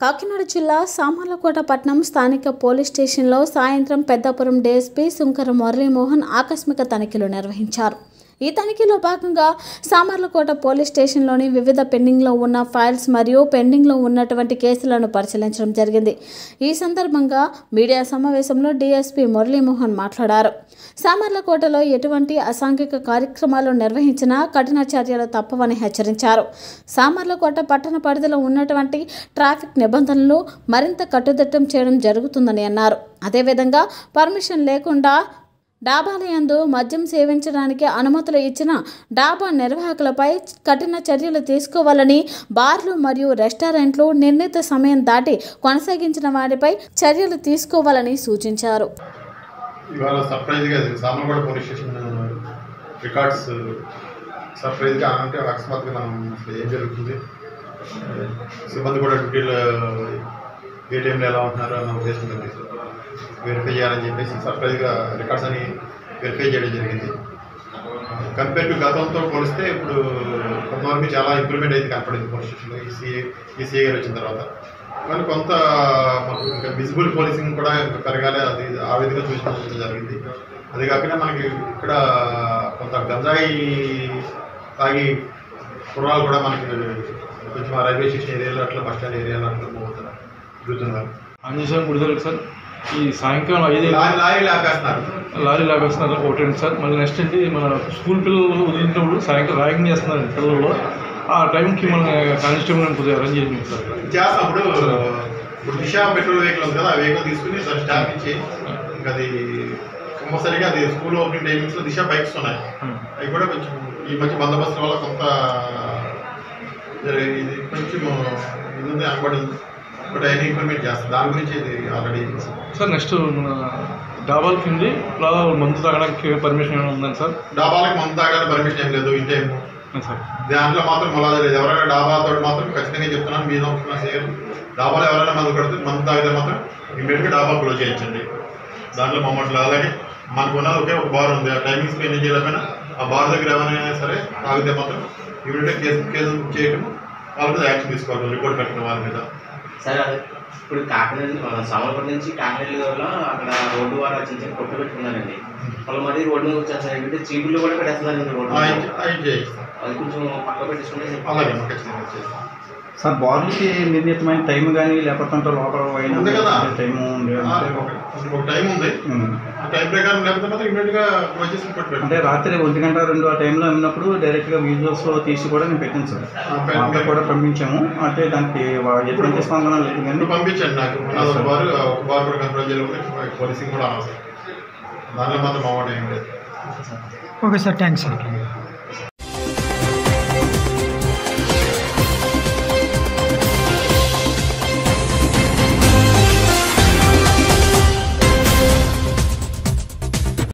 కాకినాడ జిల్లా సామర్లకోట పట్నం స్థానిక పోలీస్ స్టేషన్లో సాయంత్రం పెద్దాపురం డీఎస్పీ సుంకర మురళీమోహన్ ఆకస్మిక తనిఖీలు నిర్వహించారు ఈ తనిఖీలో భాగంగా సామర్లకోట పోలీస్ స్టేషన్లోని వివిధ పెండింగ్లో ఉన్న ఫైల్స్ మరియు పెండింగ్లో ఉన్నటువంటి కేసులను పరిశీలించడం జరిగింది ఈ సందర్భంగా మీడియా సమావేశంలో డీఎస్పీ మురళీమోహన్ మాట్లాడారు సామర్లకోటలో ఎటువంటి అసాంఘిక కార్యక్రమాలు నిర్వహించినా కఠిన చర్యలు తప్పవని హెచ్చరించారు సామర్లకోట పట్టణ పరిధిలో ఉన్నటువంటి ట్రాఫిక్ నిబంధనలు మరింత కట్టుదిట్టం చేయడం జరుగుతుందని అన్నారు అదేవిధంగా పర్మిషన్ లేకుండా డాబాలయందు మద్యం సేవించడానికి అనుమతులు ఇచ్చిన డాబా నిర్వాహకులపై కఠిన చర్యలు తీసుకోవాలని బార్లు మరియు రెస్టారెంట్లు నిర్ణీత సమయం దాటి కొనసాగించిన వారిపై చర్యలు తీసుకోవాలని సూచించారు ఇవాళ సర్ప్రైజ్గా సామర్గూడ పోలీస్ స్టేషన్ రికార్డ్స్ సర్ప్రైజ్గా అంటే అకస్మాత్తుగా మనం అసలు ఏం జరుగుతుంది సిబ్బంది కూడా డ్యూటీలో ఏ టైంలో ఎలా ఉంటున్నారో అన్న ఉద్దేశంతో వెరిఫై చేయాలని చెప్పేసి సర్ప్రైజ్గా రికార్డ్స్ అని వెరిఫై చేయడం జరిగింది కంపేర్ టు గతంతో పోలిస్తే ఇప్పుడు కొంతవరకు చాలా ఇంప్రూవ్మెంట్ అయింది కనపడింది పోలీస్ స్టేషన్లో ఈ సిఏ ఈ సిఏ గారు వచ్చిన తర్వాత కానీ కొంత మనకు ఇంకా విజిబుల్ పోలీసింగ్ కూడా ఇంకా పెరగాలి అది ఆ విధంగా చూసిన జరిగింది అది కాకుండా మనకి ఇక్కడ కొంత గంజాయి తాగి కుర్రాలు కూడా మనకి కొంచెం ఆ రైల్వే స్టేషన్ ఏరియాలో అట్లా బస్ స్టాండ్ ఏరియాలో అట్లా పోతున్నారు తిరుగుతున్నారు ఆంజనేయం గుడి దగ్గర సార్ ఈ సాయంకాలం ఐదు లారీ లారీ ఆపేస్తున్నారు లారీ లాగేస్తున్నారు ఒకటి సార్ మళ్ళీ నెక్స్ట్ ఏంటి మన స్కూల్ పిల్లలు వదిలినప్పుడు సాయంకాలం ర్యాగింగ్ చేస్తున్నారు పిల్లలు ఆ టైంకి మన కానిస్టేబుల్ కొద్దిగా అరేంజ్ చేసింది సార్ చేస్తాం ఇప్పుడు ఇప్పుడు దిశ పెట్రోల్ వెహికల్ ఉంది కదా ఆ వెహికల్ తీసుకుని దాన్ని స్టాప్ ఇచ్చి ఇంకా అది కంపల్సరీగా అది స్కూల్ ఓపెనింగ్ టైమింగ్స్ లో దిశ బైక్స్ ఉన్నాయి అవి కూడా కొంచెం ఈ మధ్య బందోబస్తు వల్ల కొంత జరి- ఇది కొంచెం ఇది ఉంది అనుబడి ఉంది బట్ అయినా ఇంప్లిమెంట్ చేస్తాం దాని గురించి ఇది ఆల్రెడీ సార్ నెక్స్ట్ మన డాబాల కింద ఇలా మందు తాగడానికి పర్మిషన్ ఏమైనా ఉందని సార్ డాబాలకు మందు తాగాలి పర్మిషన్ ఏం లేదు ఇన్ టైం సార్ దాంట్లో మాత్రం మళ్ళా లేదు ఎవరైనా డాబాతో మాత్రం ఖచ్చితంగా చెప్తున్నాను మీద ఉంటున్నా సేమ్ డాబాలో ఎవరైనా మందు కడితే మందు తాగితే మాత్రం ఇమీడియట్గా డాబా క్లోజ్ చేయించండి దాంట్లో మమ్మల్ని అలాగే మనకు ఉన్నది ఒకే ఒక బార్ ఉంది ఆ టైమింగ్స్ మెయింటైన్ చేయలేకపోయినా ఆ బార్ దగ్గర ఎవరైనా సరే తాగితే మాత్రం ఇమీడియట్గా కేసు కేసు చేయటం వాళ్ళ మీద యాక్షన్ తీసుకోవాలి రిపోర్ట్ పెట్టడం వాళ్ళ మీద సరే అదే ఇప్పుడు కాకినాడ మన సామర్పేట నుంచి కాకినాడలో అక్కడ రోడ్డు వారు చిన్న చిన్న కొట్టు పెట్టుకున్నారండి వాళ్ళు మరీ రోడ్డు మీద వచ్చారు సార్ ఏంటంటే చీపులు కూడా పెట్టేస్తున్నారండి రోడ్డు ఆ, మీద. ఇచ్చి- ఆ, ఇచ్చి చేయిస్తాం అది కొంచెం పక్క పెట్టేసుకుంటే అలాగే ఖచ్చితంగా చేస్తాం సార్ బార్లకి నిర్ణీతమైన టైం కానీ లేకపోతే అంటే లోపల అయినా ఉంది కదా. టైం ఉంది ఆ, అంటే ఒక ఒక టైం ఉంది ఉమ్. ఆ టైం ప్రకారం లేకపోతే మాత్రం ఇమీడియట్గా క్లోజ్ చేసి రిపోర్ట్ అంటే పెట్టండి రాత్రి ఒంటి గంట రెండు ఆ టైంలో అమ్మినప్పుడు డైరెక్ట్గా విజువల్స్ తీసి కూడా నేను పెట్టాను సార్ ఆ, పెట్టండి. అంతా కూడా పంపించాము అంటే దానికి వా- ఎటువంటి స్పందన లేదు కానీ ఇప్పుడు పంపించండి నాకు నాది ఒక బార్ ఒక బార్ కూడా కంట్రోల్ చేయలేకపోతే పోలీసింగ్ కూడా అనవసరం దానిలో మాత్రం మామాట ఏం లేదు ఓకే సార్ థ్యాంక్స్ సార్